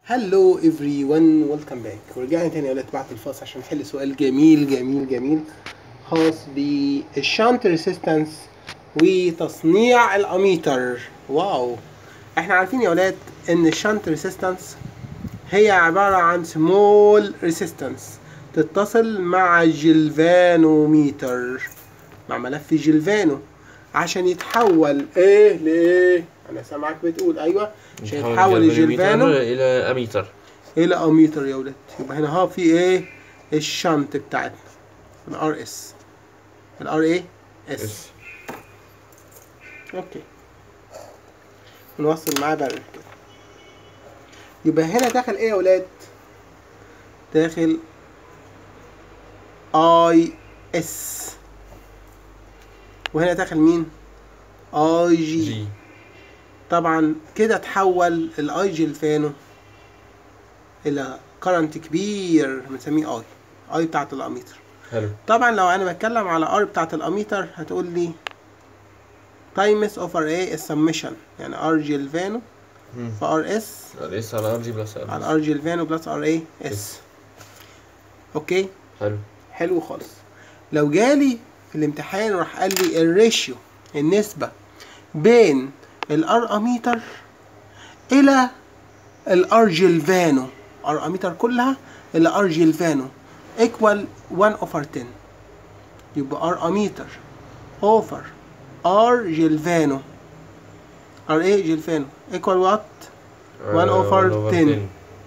هلو ايفري ون ويلكم باك ورجعنا تاني يا ولاد بعد الفاصل عشان نحل سؤال جميل جميل جميل خاص بالشانت ريسيستنس وتصنيع الاميتر واو احنا عارفين يا ولاد ان الشانت ريسيستنس هي عبارة عن سمول ريسيستنس تتصل مع الجلفانوميتر مع ملف جلفانو عشان يتحول ايه لايه انا سامعك بتقول ايوه عشان يتحول الجلفانو الى اميتر الى اميتر يا ولاد يبقى هنا ها في ايه الشنط بتاعتنا الار اس الار ايه اس اس اوكي نوصل معاه بقى كده يبقى هنا داخل ايه يا ولاد داخل اي اس وهنا داخل مين اي جي, جي طبعا كده تحول الاي جي الفانو الى كرنت كبير بنسميه اي اي بتاعت الاميتر حلو طبعا لو انا بتكلم على ار بتاعت الاميتر هتقول لي تايمس اوفر ايه السمشن يعني ار جي الفانو مم. في ار اس الاس على ار جي بلس ار على ار جي الفانو بلس ار ايه اس اوكي حلو حلو خالص لو جالي في الامتحان راح قال لي الريشيو النسبة بين الار اميتر الى الار جلفانو ار اميتر كلها الى ار جلفانو ايكوال 1 اوفر 10 يبقى ار اميتر اوفر ار جلفانو ار ايه جلفانو ايكوال وات 1 over 10.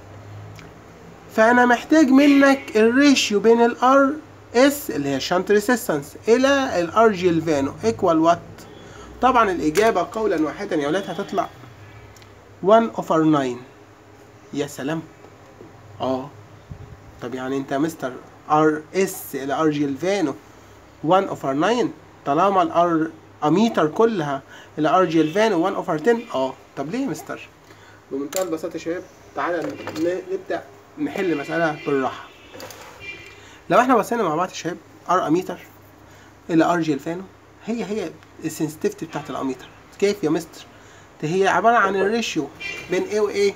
فانا محتاج منك الريشيو بين الار اس اللي هي شانت ريسيستنس الى الار جلفانو ايكوال وات طبعا الاجابه قولا واحدا يا ولاد هتطلع 1 اوفر 9 يا سلام اه طب يعني انت يا مستر ار اس الى ار جلفانو 1 اوفر 9 طالما الار اميتر كلها الى ار جلفانو 1 اوفر 10 اه طب ليه يا مستر بمنتهى البساطه يا شباب تعالى ن- نبدا نحل مساله بالراحه لو احنا بصينا مع بعض يا شباب ار اميتر الى ار جلفانو هي هي السنسيتيفيتي بتاعت الاميتر كيف يا مستر ده هي عباره عن الريشيو بين ايه وايه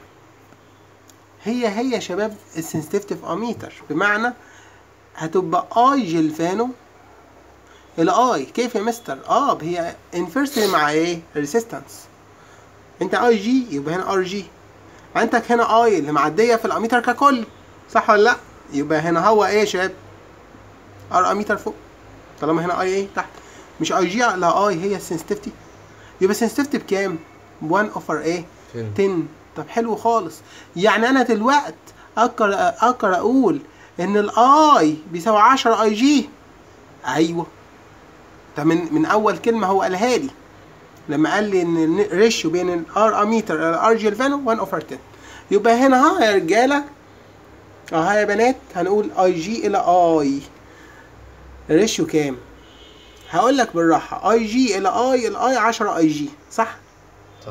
هي هي يا شباب السنسيتيفيتي في اميتر بمعنى هتبقى اي جلفانو الى اي كيف يا مستر اه هي انفرسلي مع ايه ريسيستنس انت اي جي يبقى هنا ار جي عندك هنا اي اللي معديه في الاميتر ككل صح ولا لا يبقى هنا هو ايه يا شباب ار اميتر فوق طالما هنا اي ايه تحت مش اي جي لا اي هي السنسيتيفيتي يبقى السنسيتيفيتي بكام 1 اوفر ايه 10 طب حلو خالص يعني انا دلوقت اقدر اقدر اقول ان الاي بيساوي 10 اي جي ايوه ده من من اول كلمه هو قالها لي لما قال لي ان الريشيو بين الار اميتر والار جلفانو 1 اوفر 10 يبقى هنا ها يا رجاله اه يا بنات هنقول اي جي الى اي الريشيو كام هقول لك بالراحه اي جي الى اي الاي 10 اي جي صح صح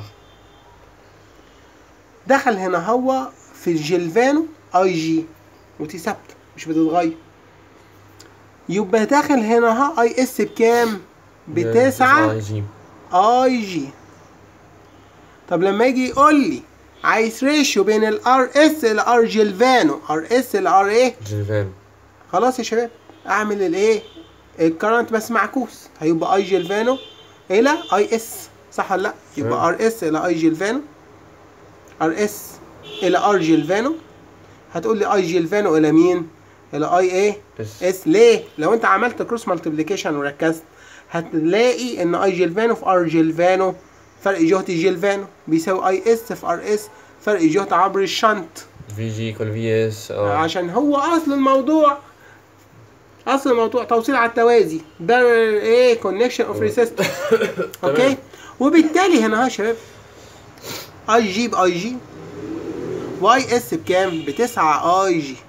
دخل هنا هو في الجلفانو اي جي ودي ثابته مش بتتغير يبقى داخل هنا ها اي اس بكام بتسعة اي جي اي جي طب لما يجي يقول لي عايز ريشيو بين الار اس الار جلفانو ار اس الار ايه جلفان خلاص يا شباب اعمل الايه الكرنت بس معكوس هيبقى اي جلفانو الى اي اس صح ولا لا يبقى تمام. ار اس الى اي جلفانو ار اس الى ار جلفانو هتقول لي اي جلفانو الى مين الى اي ايه اس اس ليه لو انت عملت كروس مالتيبليكيشن وركزت هتلاقي ان اي جلفانو في ار جلفانو فرق جهد جلفانو بيساوي اي اس في ار اس فرق جهد عبر الشنط في جي كل في اس اه عشان هو اصل الموضوع اصل الموضوع توصيل على التوازي ده ايه كونكشن اوف ريسيستنس اوكي وبالتالي هنا ها يا شباب اي جي باي جي واي اس بكام بتسعة اي جي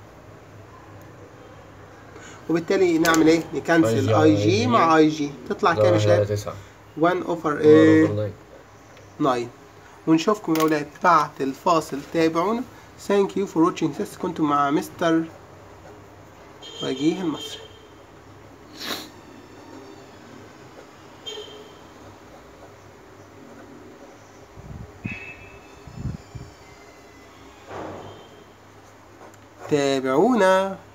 وبالتالي نعمل ايه نكنسل IG اي على جي IG. مع اي جي تطلع كام يا شباب تسعة 1 اوفر One ايه over nine. 9 ونشوفكم يا ولاد بعد الفاصل تابعونا ثانك يو فور واتشينج سيس كنتم مع مستر وجيه المصري تابعونا